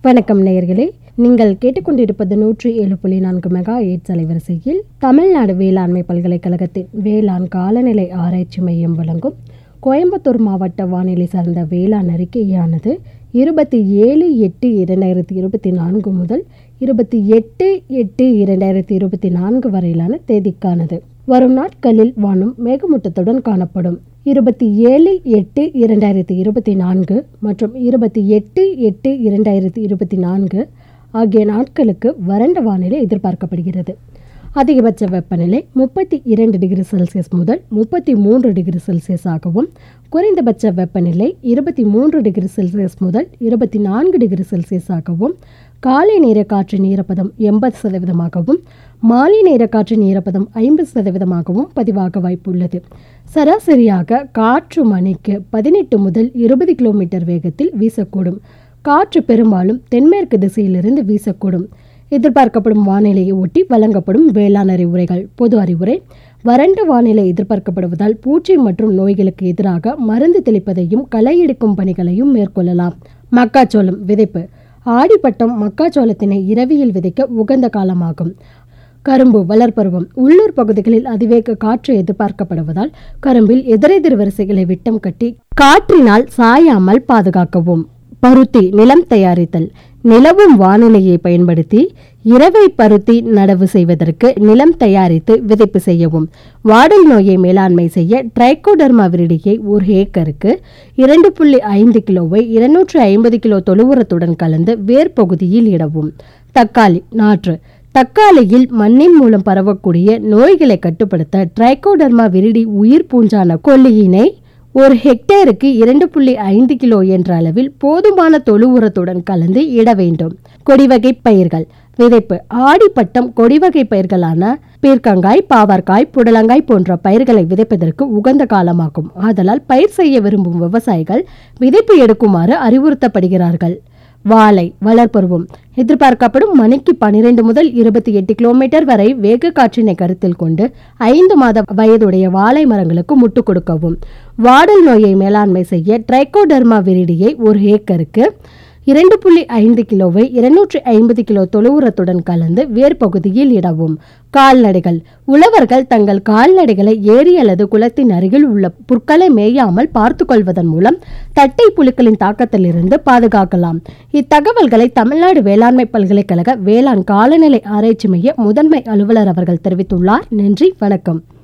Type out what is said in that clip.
வணக்கம் நேயர்களே நீங்கள் கேட்டுக்கொண்டிருப்பது நூற்றி ஏழு புள்ளி நான்கு மெகா எயிட் அலைவரிசையில் தமிழ்நாடு வேளாண்மை பல்கலைக்கழகத்தின் வேளாண் காலநிலை ஆராய்ச்சி மையம் வழங்கும் கோயம்புத்தூர் மாவட்ட வானிலை சார்ந்த வேளாண் அறிக்கையானது இருபத்தி ஏழு எட்டு இரண்டாயிரத்தி இருபத்தி நான்கு முதல் இருபத்தி எட்டு எட்டு இரண்டாயிரத்தி இருபத்தி நான்கு வரையிலான தேதிக்கானது வரும் நாட்களில் வானம் மேகமூட்டத்துடன் காணப்படும் இருபத்தி ஏழு எட்டு இரண்டாயிரத்தி இருபத்தி நான்கு மற்றும் இருபத்தி எட்டு எட்டு இரண்டாயிரத்தி இருபத்தி நான்கு ஆகிய நாட்களுக்கு வறண்ட வானிலை எதிர்பார்க்கப்படுகிறது அதிகபட்ச வெப்பநிலை முப்பத்தி இரண்டு டிகிரி செல்சியஸ் முதல் முப்பத்தி மூன்று டிகிரி செல்சியஸ் ஆகவும் குறைந்தபட்ச வெப்பநிலை இருபத்தி மூன்று டிகிரி செல்சியஸ் முதல் இருபத்தி நான்கு டிகிரி செல்சியஸ் ஆகவும் காலை நேர காற்றின் ஈரப்பதம் எண்பது சதவீதமாகவும் மாலை நேர காற்றின் ஈரப்பதம் ஐம்பது சதவீதமாகவும் பதிவாக வாய்ப்புள்ளது சராசரியாக காற்று மணிக்கு பதினெட்டு முதல் இருபது கிலோமீட்டர் வேகத்தில் வீசக்கூடும் காற்று பெரும்பாலும் தென்மேற்கு திசையிலிருந்து வீசக்கூடும் எதிர்பார்க்கப்படும் வானிலையை ஒட்டி வழங்கப்படும் வேளாண் அறிவுரைகள் பொது அறிவுரை வறண்ட வானிலை எதிர்பார்க்கப்படுவதால் பூச்சி மற்றும் நோய்களுக்கு எதிராக மருந்து தெளிப்பதையும் களை எடுக்கும் பணிகளையும் மேற்கொள்ளலாம் மக்காச்சோளம் விதைப்பு ஆடிப்பட்டம் மக்காச்சோளத்தினை இரவியில் விதைக்க உகந்த காலமாகும் கரும்பு வளர்ப்பருவம் உள்ளூர் பகுதிகளில் அதிவேக காற்று எதிர்பார்க்கப்படுவதால் கரும்பில் எதிரெதிர் வரிசைகளை விட்டம் கட்டி காற்றினால் சாயாமல் பாதுகாக்கவும் பருத்தி நிலம் தயாரித்தல் நிலவும் வானிலையை பயன்படுத்தி இரவை பருத்தி நடவு செய்வதற்கு நிலம் தயாரித்து விதைப்பு செய்யவும் வாடல் நோயை மேலாண்மை செய்ய ட்ரைகோடர்மா விரிடியை ஒரு ஏக்கருக்கு இரண்டு புள்ளி ஐந்து கிலோவை இருநூற்று ஐம்பது கிலோ தொழு உரத்துடன் கலந்து வேர் பகுதியில் இடவும் தக்காளி நாற்று தக்காளியில் மண்ணின் மூலம் பரவக்கூடிய நோய்களை கட்டுப்படுத்த ட்ரைகோடர்மா விரிடி உயிர் பூஞ்சான கொல்லியினை ஒரு ஹெக்டேருக்கு இரண்டு புள்ளி ஐந்து கிலோ என்ற அளவில் போதுமான தொழு உரத்துடன் கலந்து இட வேண்டும் கொடிவகை பயிர்கள் விதைப்பு ஆடிப்பட்டம் கொடிவகை பயிர்களான பீர்க்கங்காய் பாவற்காய் புடலங்காய் போன்ற பயிர்களை விதைப்பதற்கு உகந்த காலமாகும் ஆதலால் பயிர் செய்ய விரும்பும் விவசாயிகள் விதைப்பு எடுக்குமாறு அறிவுறுத்தப்படுகிறார்கள் வாழை வளர்ப்பருவம் எதிர்பார்க்கப்படும் மணிக்கு பனிரெண்டு முதல் இருபத்தி எட்டு கிலோமீட்டர் வரை வேக காற்றினை கருத்தில் கொண்டு ஐந்து மாத வயதுடைய வாழை மரங்களுக்கு முட்டு கொடுக்கவும் வாடல் நோயை மேலாண்மை செய்ய ட்ரைகோடர்மா விரிடியை ஒரு ஏக்கருக்கு இரண்டு புள்ளி ஐந்து கிலோவை இருநூற்றி ஐம்பது கிலோ தொழு உரத்துடன் கலந்து வேர் பகுதியில் இடவும் கால்நடைகள் உழவர்கள் தங்கள் கால்நடைகளை ஏரி அல்லது குளத்தின் அருகில் உள்ள புற்களை மேயாமல் பார்த்து கொள்வதன் மூலம் தட்டை புழுக்களின் தாக்கத்திலிருந்து பாதுகாக்கலாம் இத்தகவல்களை தமிழ்நாடு வேளாண்மை பல்கலைக்கழக வேளாண் காலநிலை ஆராய்ச்சி மைய முதன்மை அலுவலர் அவர்கள் தெரிவித்துள்ளார் நன்றி வணக்கம்